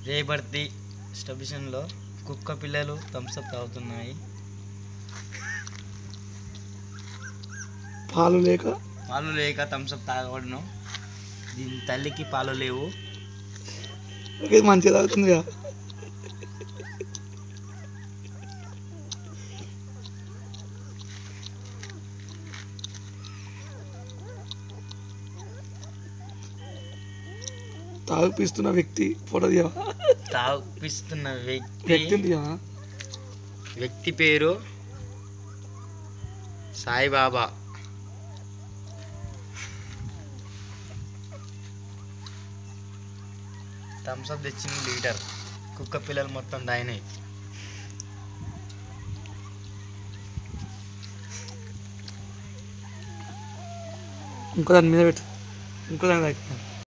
రేపర్తి స్టేషన్లో కుక్క పిల్లలు థమ్స్అప్ తాగుతున్నాయి పాలు లేక పాలు లేక థమ్స్అప్ తాగబడును దీని తల్లికి పాలు లేవు ఇది మంచిగా తాగుతుందిగా తాగిపిస్తున్న వ్యక్తి ఫోటో తీయవా తాగిపిస్తున్న వ్యక్తి వ్యక్తిని తీయవా వ్యక్తి పేరు సాయిబాబా థమ్స్అప్ తెచ్చింది లీటర్ కుక్క పిల్లలు మొత్తం దాయినాయి ఇంకో దాని మీద పెట్టు ఇంకో దాని తాగుతున్నా